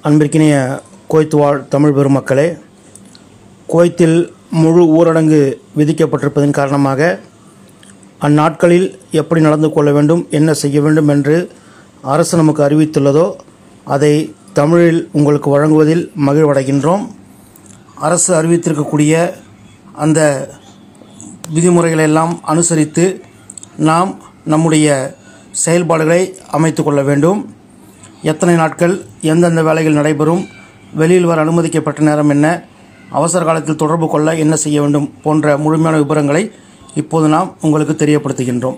அன்பிற்கினிய குவைத் வாழ் தமிழ் பெருமக்களே குவைத்தில் முழு ஊரடங்கு விதிக்கப்பட்டிருப்பதன் காரணமாக அந்நாட்களில் எப்படி நடந்து கொள்ள வேண்டும் என்ன செய்ய வேண்டும் என்று அரசு நமக்கு அறிவித்துள்ளதோ அதை தமிழில் உங்களுக்கு வழங்குவதில் மகிழ்வடைகின்றோம் அரசு அறிவித்திருக்கக்கூடிய அந்த விதிமுறைகளை எல்லாம் அனுசரித்து நாம் நம்முடைய செயல்பாடுகளை அமைத்து கொள்ள வேண்டும் எத்தனை நாட்கள் எந்தெந்த வேலைகள் நடைபெறும் வெளியில் வர அனுமதிக்கப்பட்ட நேரம் என்ன அவசர காலத்தில் தொடர்பு கொள்ள என்ன செய்ய வேண்டும் போன்ற முழுமையான விவரங்களை இப்போது நாம் உங்களுக்கு தெரியப்படுத்துகின்றோம்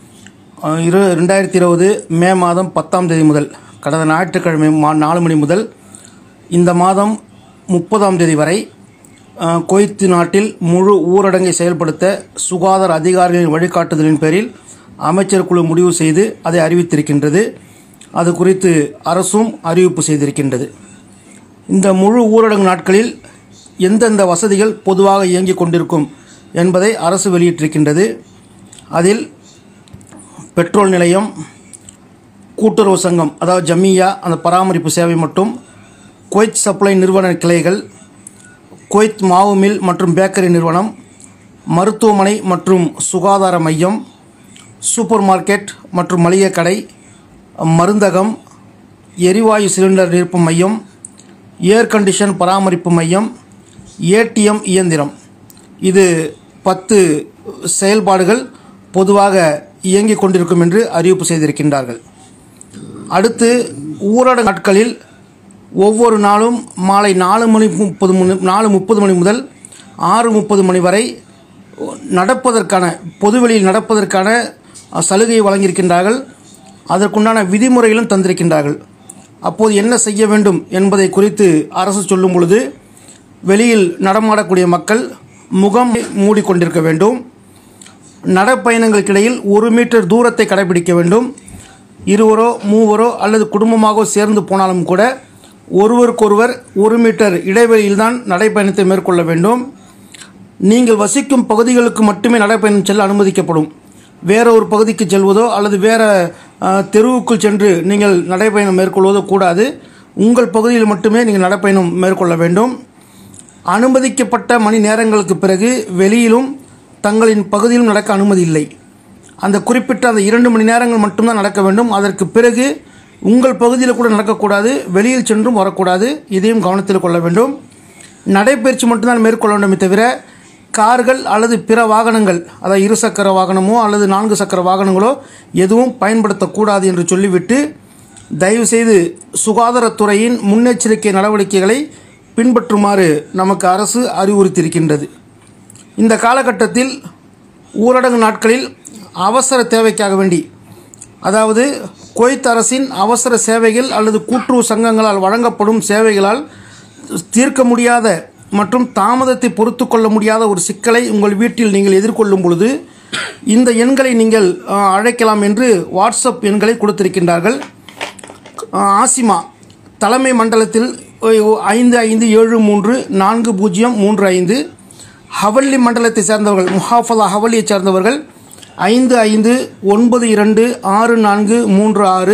அஹ் இரு ரெண்டாயிரத்தி இருபது மே மாதம் பத்தாம் தேதி முதல் கடந்த ஞாயிற்றுக்கிழமை மா நாலு மணி முதல் இந்த மாதம் முப்பதாம் தேதி வரை அஹ், குவைத் நாட்டில் முழு ஊரடங்கை செயல்படுத்த சுகாதார அதிகாரிகளின் வழிகாட்டுதலின் பேரில் அமைச்சர் குழு முடிவு செய்து அதை அறிவித்திருக்கின்றது அது குறித்து அரசும் அறிவிப்பு செய்திருக்கின்றது இந்த முழு ஊரடங்கு நாட்களில் எந்தெந்த வசதிகள் பொதுவாக இயங்கிக் கொண்டிருக்கும் என்பதை அரசு வெளியிட்டிருக்கின்றது அதில் பெட்ரோல் நிலையம் கூட்டுறவு சங்கம் அதாவது ஜமியா அந்த பராமரிப்பு சேவை மற்றும் குவைத் சப்ளை நிறுவன கிளைகள் குவைத் மாவு மில் மற்றும் பேக்கரி நிறுவனம் மருத்துவமனை மற்றும் சுகாதார மையம் சூப்பர் மார்க்கெட் மற்றும் மளிகை கடை மருந்தகம் எரிவாயு சிலிண்டர் நிரப்பும் மையம் ஏர் கண்டிஷன் பராமரிப்பு மையம் ஏடிஎம் இயந்திரம் இது பத்து செயல்பாடுகள் பொதுவாக இயங்கிக் கொண்டிருக்கும் என்று அறிவிப்பு செய்திருக்கின்றார்கள் அடுத்து ஊரடங்கு நாட்களில் ஒவ்வொரு நாளும் மாலை நாலு மணி முப்பது மணி நாலு முப்பது மணி முதல் ஆறு முப்பது மணி வரை நடப்பதற்கான பொதுவெளியில் நடப்பதற்கான சலுகையை வழங்கியிருக்கின்றார்கள் அதற்குண்டான விதிமுறைகளும் தந்திருக்கின்றார்கள் அப்போது என்ன செய்ய வேண்டும் என்பதை குறித்து அரசு சொல்லும் பொழுது வெளியில் நடமாடக்கூடிய மக்கள் முகம் மூடிக்கொண்டிருக்க வேண்டும் நடப்பயணங்களுக்கிடையில் ஒரு மீட்டர் தூரத்தை கடைபிடிக்க வேண்டும் இருவரோ மூவரோ அல்லது குடும்பமாக சேர்ந்து போனாலும் கூட ஒருவருக்கொருவர் ஒரு மீட்டர் இடைவெளியில்தான் நடைப்பயணத்தை மேற்கொள்ள வேண்டும் நீங்கள் வசிக்கும் பகுதிகளுக்கு மட்டுமே நடைப்பயணம் செல்ல அனுமதிக்கப்படும் வேற ஒரு பகுதிக்கு செல்வதோ அல்லது வேற அஹ், தெருவுக்குள் சென்று நீங்கள் நடைப்பயணம் மேற்கொள்வதோ கூடாது உங்கள் பகுதியில் மட்டுமே நீங்கள் நடைப்பயணம் மேற்கொள்ள வேண்டும் அனுமதிக்கப்பட்ட மணி நேரங்களுக்கு பிறகு வெளியிலும் தங்களின் பகுதியிலும் நடக்க அனுமதி இல்லை அந்த குறிப்பிட்ட அந்த இரண்டு மணி நேரங்கள் மட்டும்தான் நடக்க வேண்டும் அதற்கு பிறகு உங்கள் பகுதியில் கூட நடக்கக்கூடாது வெளியில் சென்றும் வரக்கூடாது இதையும் கவனத்தில் கொள்ள வேண்டும் நடைபயிற்சி மட்டும்தான் மேற்கொள்ள வேண்டுமே தவிர கார்கள் அல்லது பிற வாகனங்கள் அதாவது இருசக்கர வாகனமோ அல்லது நான்கு சக்கர வாகனங்களோ எதுவும் பயன்படுத்தக்கூடாது என்று சொல்லிவிட்டு தயவுசெய்து சுகாதாரத்துறையின் முன்னெச்சரிக்கை நடவடிக்கைகளை பின்பற்றுமாறு நமக்கு அரசு அறிவுறுத்தியிருக்கின்றது இந்த காலகட்டத்தில் ஊரடங்கு நாட்களில் அவசர தேவைக்காக வேண்டி அதாவது குவைத் அரசின் அவசர சேவைகள் அல்லது கூட்டுறவு சங்கங்களால் வழங்கப்படும் சேவைகளால் தீர்க்க முடியாத மற்றும் தாமதத்தை பொறுத்து கொள்ள முடியாத ஒரு சிக்கலை உங்கள் வீட்டில் நீங்கள் எதிர்கொள்ளும் பொழுது இந்த எண்களை நீங்கள் அஹ், அழைக்கலாம் என்று வாட்ஸ்அப் எண்களை கொடுத்திருக்கின்றார்கள் அஹ், ஆசிமா தலைமை மண்டலத்தில் ஒ- ஐந்து ஐந்து ஏழு மூன்று நான்கு பூஜ்ஜியம் மூன்று ஐந்து ஹவல்லி மண்டலத்தை சேர்ந்தவர்கள் முஹாஃபலா ஹவல்லியைச் சேர்ந்தவர்கள் ஐந்து ஐந்து ஒன்பது இரண்டு ஆறு நான்கு மூன்று ஆறு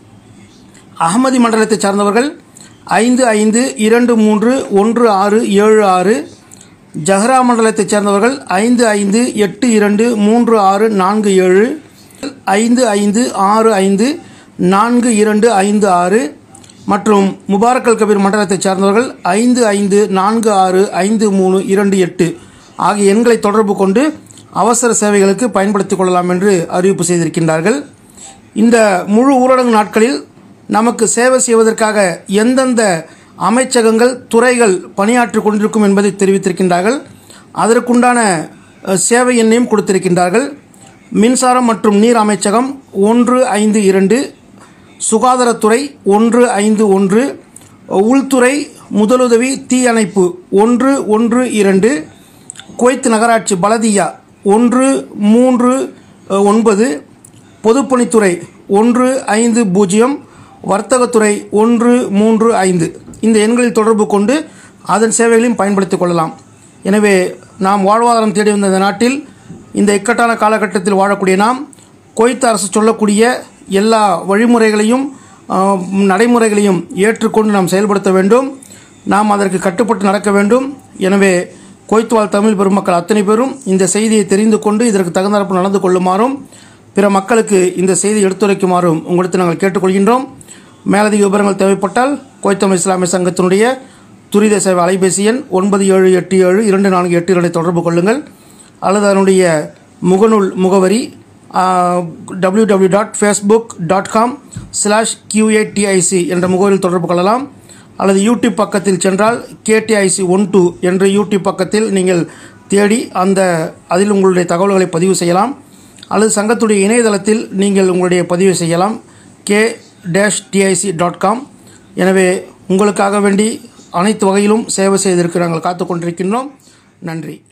அகமதி மண்டலத்தைச் சார்ந்தவர்கள் ஐந்து ஐந்து இரண்டு மூன்று ஒன்று ஆறு ஏழு ஆறு ஜஹ்ரா மண்டலத்தைச் சேர்ந்தவர்கள் ஐந்து ஐந்து எட்டு இரண்டு மூன்று ஆறு நான்கு ஏழு ஐந்து ஐந்து ஆறு ஐந்து நான்கு இரண்டு ஐந்து ஆறு மற்றும் முபாரக்கல் கபீர் மண்டலத்தைச் சார்ந்தவர்கள் ஐந்து ஐந்து நான்கு ஆறு ஐந்து மூணு இரண்டு எட்டு ஆகிய எண்களை தொடர்பு கொண்டு அவசர சேவைகளுக்கு பயன்படுத்திக் கொள்ளலாம் என்று அறிவிப்பு செய்திருக்கின்றார்கள் இந்த முழு ஊரடங்கு நாட்களில் நமக்கு சேவை செய்வதற்காக எந்தெந்த அமைச்சகங்கள் துறைகள் பணியாற்றிக் கொண்டிருக்கும் என்பதை தெரிவித்திருக்கின்றார்கள் அதற்குண்டான அஹ், சேவை எண்ணையும் கொடுத்திருக்கின்றார்கள் மின்சாரம் மற்றும் நீர் அமைச்சகம் ஒன்று ஐந்து இரண்டு சுகாதாரத்துறை ஒன்று ஐந்து ஒன்று உள்துறை முதலுதவி தீயணைப்பு ஒன்று ஒன்று இரண்டு குவைத் நகராட்சி பலதியா ஒன்று மூன்று அஹ், ஒன்பது பொதுப்பணித்துறை ஒன்று ஐந்து பூஜ்ஜியம் வர்த்தகத்துறை ஒன்று மூன்று ஐந்து இந்த எண்களில் தொடர்பு கொண்டு அதன் சேவைகளையும் பயன்படுத்திக் கொள்ளலாம் எனவே நாம் வாழ்வாதாரம் தேடி வந்த இந்த நாட்டில் இந்த இக்கட்டான காலகட்டத்தில் வாழக்கூடிய நாம் குவைத் அரசு சொல்லக்கூடிய எல்லா வழிமுறைகளையும் ஆஹ், நடைமுறைகளையும் ஏற்றுக்கொண்டு நாம் செயல்படுத்த வேண்டும் நாம் அதற்கு கட்டுப்பட்டு நடக்க வேண்டும் எனவே கோய்த்துவால் தமிழ் பெருமக்கள் அத்தனை பேரும் இந்த செய்தியை தெரிந்து கொண்டு இதற்கு தகுந்தாற்பு நடந்து கொள்ளுமாறும் பிற மக்களுக்கு இந்த செய்தியை எடுத்துரைக்குமாறும் உங்களுக்கு நாங்கள் கேட்டுக்கொள்கின்றோம் மேலதிக விவரங்கள் தேவைப்பட்டால் கோய்த்தமிழ் இஸ்லாமிய சங்கத்தினுடைய துரித சேவை அலைபேசி எண் ஒன்பது ஏழு எட்டு ஏழு இரண்டு நான்கு எட்டு இரண்டை தொடர்பு கொள்ளுங்கள் அல்லது அதனுடைய முகநூல் முகவரி W W dot Facebook dot com slash QATIC என்ற முகவரியில் தொடர்பு கொள்ளலாம் அல்லது யூடியூப் பக்கத்தில் சென்றால் கேடிஐசி ஒன் டூ என்ற யூடியூப் பக்கத்தில் நீங்கள் தேடி அந்த அதில் உங்களுடைய தகவல்களை பதிவு செய்யலாம் அல்லது சங்கத்துடைய இணையதளத்தில் நீங்கள் உங்களுடைய பதிவு செய்யலாம் K dash TIC dot com எனவே உங்களுக்காக வேண்டி அனைத்து வகையிலும் சேவை செய்வதற்கு நாங்கள் காத்து கொண்டிருக்கின்றோம் நன்றி